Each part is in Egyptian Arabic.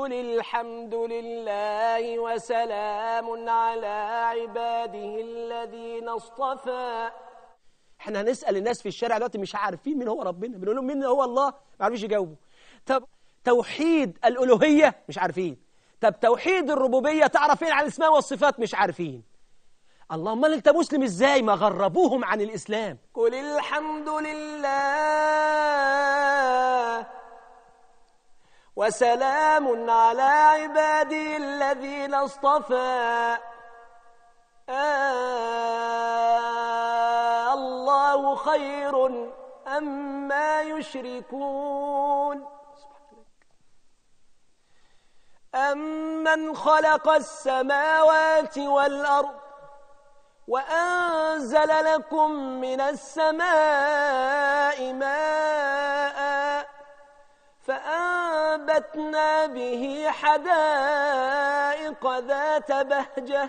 قل الحمد لله وسلام على عباده الذين اصطفى احنا هنسأل الناس في الشارع دلوقتي مش عارفين مين هو ربنا بنقول لهم مين هو الله ما عارفوش يجاوبوا طب توحيد الألوهية مش عارفين طب توحيد الربوبية تعرف ايه عن الاسماء والصفات مش عارفين اللهم انت مسلم ازاي ما غربوهم عن الإسلام قل الحمد لله وسلام على عبادي الذين اصطفى آه الله خير أما يشركون أمن خلق السماوات والأرض وأنزل لكم من السماء ماء فأنبتنا به حدائق ذات بهجة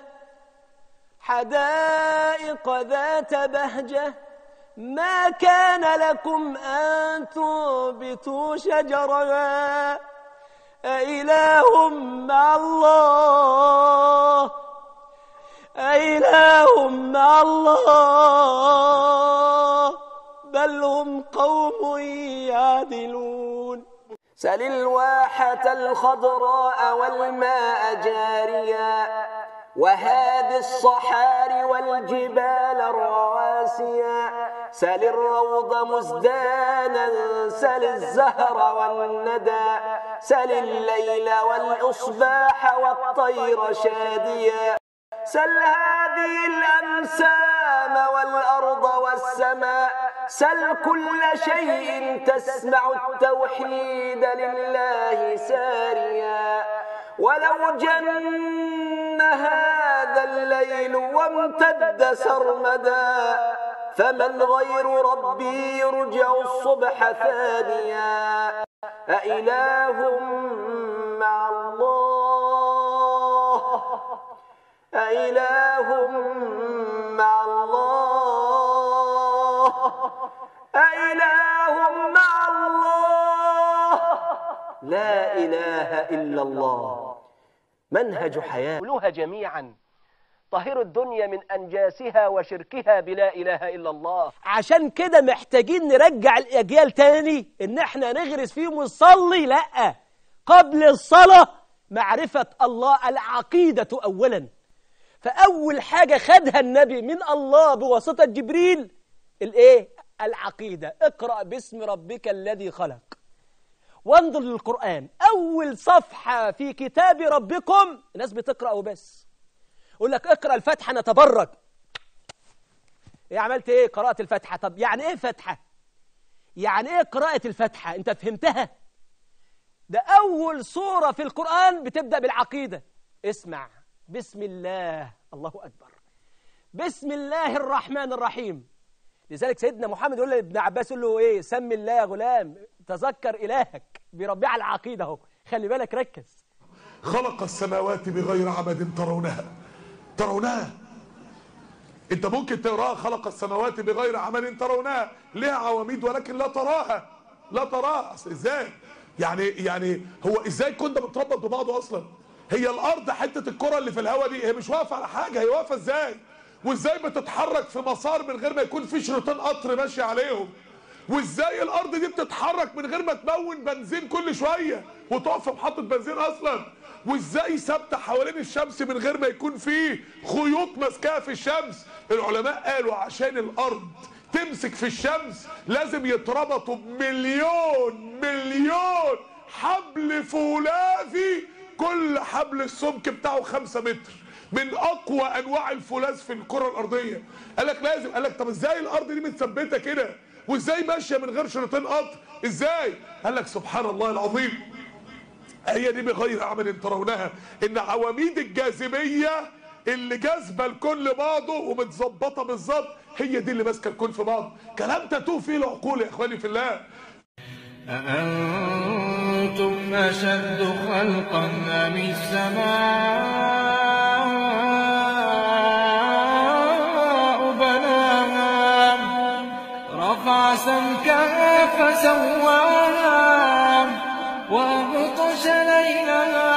حدائق ذات بهجة ما كان لكم أن تنبتوا شجرها أإله مع الله أإله مع الله بل هم قوم يعدلون سل الواحة الخضراء والماء جاريا وهذه الصحار والجبال الرواسيا سل الروض مزدانا سل الزهر والندى سل الليل والإصباح والطير شاديا سل هذه الأنسام والأرض والسماء سل كل شيء تسمع التوحيد لله ساريا ولو جن هذا الليل وامتد سرمدا فمن غير ربي يرجع الصبح ثانيا أإله مع الله أإله مع الله أإله مع الله لا إله إلا الله منهج حياة كلوها جميعا طهروا الدنيا من أنجاسها وشركها بلا إله إلا الله عشان كده محتاجين نرجع الأجيال تاني إن احنا نغرس فيهم ونصلي لأ قبل الصلاة معرفة الله العقيدة أولا فأول حاجة خدها النبي من الله بواسطة جبريل الإيه؟ العقيدة اقرأ باسم ربك الذي خلق وانظر للقرآن أول صفحة في كتاب ربكم الناس بتقرأ وبس يقول لك اقرأ الفتحة نتبرك ايه عملت ايه قراءة الفتحة طب يعني ايه فتحة يعني ايه قراءة الفتحة انت فهمتها ده أول سورة في القرآن بتبدأ بالعقيدة اسمع بسم الله الله أكبر بسم الله الرحمن الرحيم لذلك سيدنا محمد يقول لابن عباس يقول له ايه سم الله يا غلام تذكر إلهك بيربيه على العقيدة اهو خلي بالك ركز خلق السماوات بغير عمد ترونها ترونها انت ممكن تقراها خلق السماوات بغير عمد ترونها لها عواميد ولكن لا تراها لا تراها أصل ازاي يعني يعني هو ازاي كنت متربط ببعضه اصلا هي الارض حته الكره اللي في الهواء دي هي مش واقفه على حاجه هي واقفه ازاي وازاي بتتحرك في مسار من غير ما يكون في شريطين قطر ماشي عليهم وازاي الارض دي بتتحرك من غير ما تمون بنزين كل شويه وتقف في محطه بنزين اصلا وازاي ثابته حوالين الشمس من غير ما يكون فيه خيوط ماسكاها في الشمس العلماء قالوا عشان الارض تمسك في الشمس لازم يتربطوا بمليون مليون حبل فولاذي كل حبل السمك بتاعه خمسة متر من اقوى انواع الفولاذ في الكره الارضيه قال لك لازم قال لك طب ازاي الارض دي متثبته كده وازاي ماشيه من غير شريطين قطر ازاي قال لك سبحان الله العظيم هي دي بغير عمل ترونها ان عواميد الجاذبيه اللي جاذبه الكون لبعضه ومتظبطه بالظبط هي دي اللي ماسكه الكون في بعض كلام تتوه فيه العقول يا اخواني في الله أأنتم أشد خلقا أم السماء بناها رفع سمكها فسواها وأغطش ليلها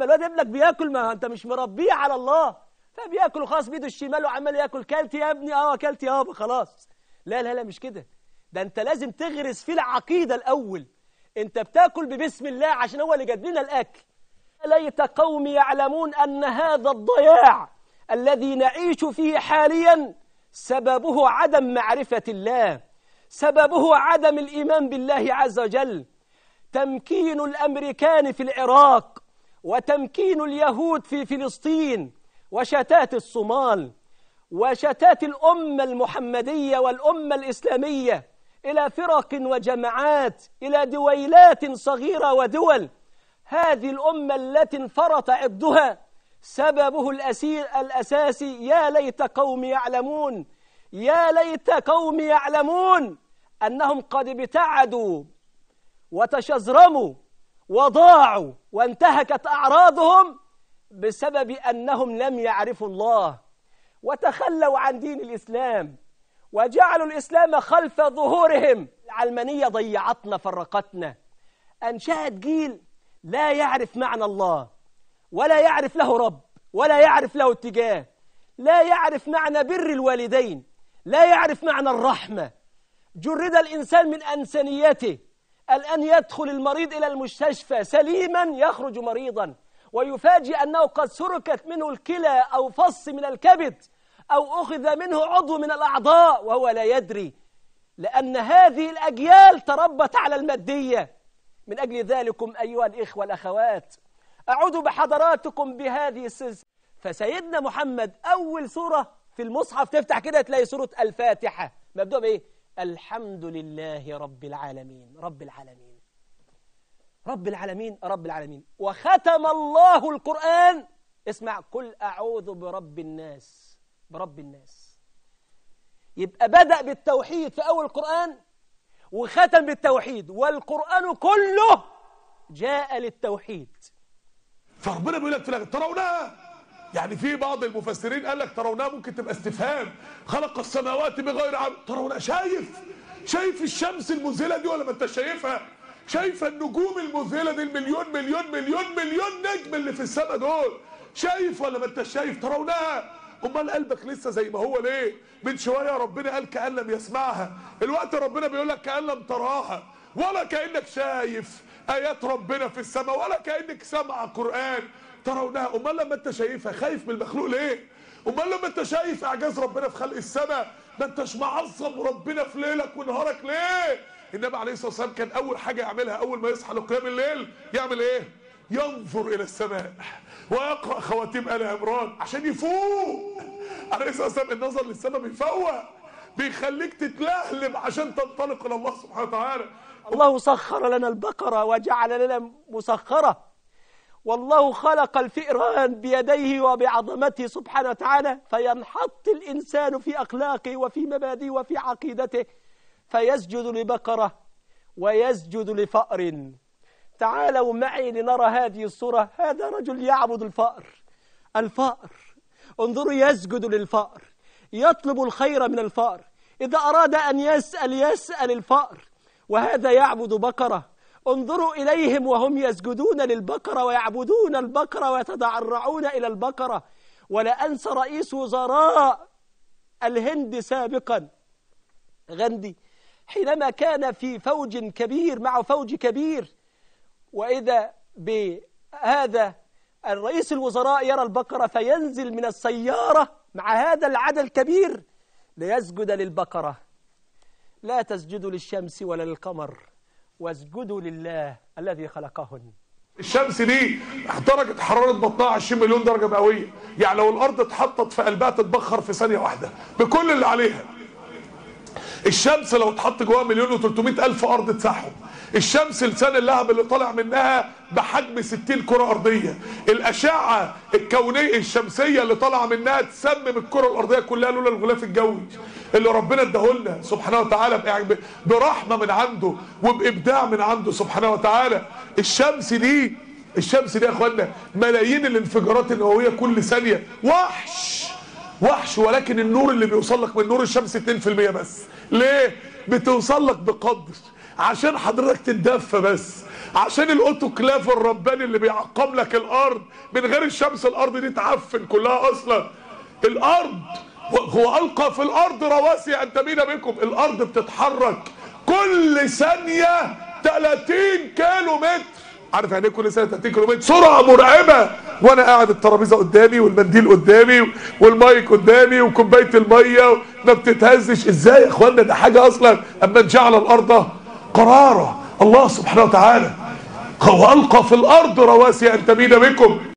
الواد ابنك بياكل ما انت مش مربيه على الله فبياكل خلاص بايده الشمال وعمال ياكل كلت يا ابني اه اكلت يابا خلاص لا لا لا مش كده ده انت لازم تغرس فيه العقيده الاول انت بتاكل ببسم الله عشان هو اللي جاب لنا الاكل ليت قوم يعلمون ان هذا الضياع الذي نعيش فيه حاليا سببه عدم معرفه الله سببه عدم الايمان بالله عز وجل تمكين الامريكان في العراق وتمكين اليهود في فلسطين وشتات الصومال وشتات الامه المحمديه والامه الاسلاميه الى فرق وجماعات الى دويلات صغيره ودول هذه الامه التي انفرط عبدها سببه الأسير الاساسي يا ليت قوم يعلمون يا ليت قوم يعلمون انهم قد ابتعدوا وتشزرموا وضاعوا وانتهكت اعراضهم بسبب انهم لم يعرفوا الله وتخلوا عن دين الاسلام وجعلوا الاسلام خلف ظهورهم العلمانيه ضيعتنا فرقتنا انشات جيل لا يعرف معنى الله ولا يعرف له رب ولا يعرف له اتجاه لا يعرف معنى بر الوالدين لا يعرف معنى الرحمه جرد الانسان من انسانيته الان يدخل المريض الى المستشفى سليما يخرج مريضا ويفاجئ انه قد سركت منه الكلى او فص من الكبد او اخذ منه عضو من الاعضاء وهو لا يدري لان هذه الاجيال تربت على الماديه من اجل ذلكم ايها الاخوه والاخوات اعود بحضراتكم بهذه السلسله فسيدنا محمد اول سوره في المصحف تفتح كده تلاقي سوره الفاتحه مبدوء بايه الحمد لله رب العالمين رب العالمين رب العالمين رب العالمين وختم الله القرآن اسمع قل أعوذ برب الناس برب الناس يبقى بدأ بالتوحيد في أول القرآن وختم بالتوحيد والقرآن كله جاء للتوحيد فربنا بيقول لك في الاخر ترونها يعني في بعض المفسرين قال لك ترونها ممكن تبقى استفهام خلق السماوات بغير عمد ترونها شايف شايف الشمس المذهله دي ولا ما انت شايفها شايفه النجوم المذهله دي المليون مليون مليون مليون نجم اللي في السماء دول شايف ولا ما انت شايف ترونها امال قلبك لسه زي ما هو ليه من شويه ربنا قال كان لم يسمعها الوقت ربنا بيقول لك كان لم تراها ولا كانك شايف ايات ربنا في السماء ولا كانك سامع قران ترونها امال لما انت شايفها خايف من المخلوق ليه امال لما انت شايف اعجاز ربنا في خلق السماء ما انتش معظم ربنا في ليلك ونهارك ليه النبي عليه الصلاه والسلام كان اول حاجه يعملها اول ما يصحى لقيام الليل يعمل ايه ينظر الى السماء ويقرا خواتيم ال عمران عشان يفوق عليه الصلاه والسلام النظر للسماء بيفوق بيخليك تتلهلب عشان تنطلق الى الله سبحانه وتعالى الله سخر لنا البقرة وجعل لنا مسخرة والله خلق الفئران بيديه وبعظمته سبحانه وتعالى فينحط الإنسان في أخلاقه وفي مبادئه وفي عقيدته فيسجد لبقرة ويسجد لفأر تعالوا معي لنرى هذه الصورة هذا رجل يعبد الفأر الفأر انظروا يسجد للفأر يطلب الخير من الفأر إذا أراد أن يسأل يسأل الفأر وهذا يعبد بقرة انظروا إليهم وهم يسجدون للبقرة ويعبدون البقرة ويتضرعون إلى البقرة ولا أنسى رئيس وزراء الهند سابقا غاندي حينما كان في فوج كبير مع فوج كبير وإذا بهذا الرئيس الوزراء يرى البقرة فينزل من السيارة مع هذا العدد الكبير ليسجد للبقرة لا تسجدوا للشمس ولا للقمر واسجدوا لله الذي خلقهن الشمس دي درجة حرارة بطنها 20 مليون درجة مئوية يعني لو الأرض اتحطت في قلبها تتبخر في ثانية واحدة بكل اللي عليها الشمس لو اتحط جواها مليون و300 ألف أرض تسحب الشمس لسان اللهب اللي طالع منها بحجم 60 كرة أرضية الأشعة الكونية الشمسية اللي طالعة منها تسمم الكرة الأرضية كلها لولا الغلاف الجوي اللي ربنا اداهولنا سبحانه وتعالى بإع- برحمة من عنده وبإبداع من عنده سبحانه وتعالى الشمس دي الشمس دي يا اخوانا ملايين الانفجارات النووية كل ثانية وحش وحش ولكن النور اللي بيوصل لك من نور الشمس 2% بس ليه بتوصل لك بقدر عشان حضرتك تتدفى بس عشان الاوتوكلاف الرباني اللي بيعقم لك الارض من غير الشمس الارض دي تعفن كلها اصلا الارض هو القى في الارض رواسي ان تميد بكم الارض بتتحرك كل ثانيه 30 كيلو متر عارف يعني ايه كل سنه 30 كيلو متر سرعه مرعبه وانا قاعد الترابيزه قدامي والمنديل قدامي والمايك قدامي وكوبايه الميه ما بتتهزش ازاي يا اخوانا ده حاجه اصلا اما جعل الارض قرارا الله سبحانه وتعالى والقى في الارض رواسي ان تميد بكم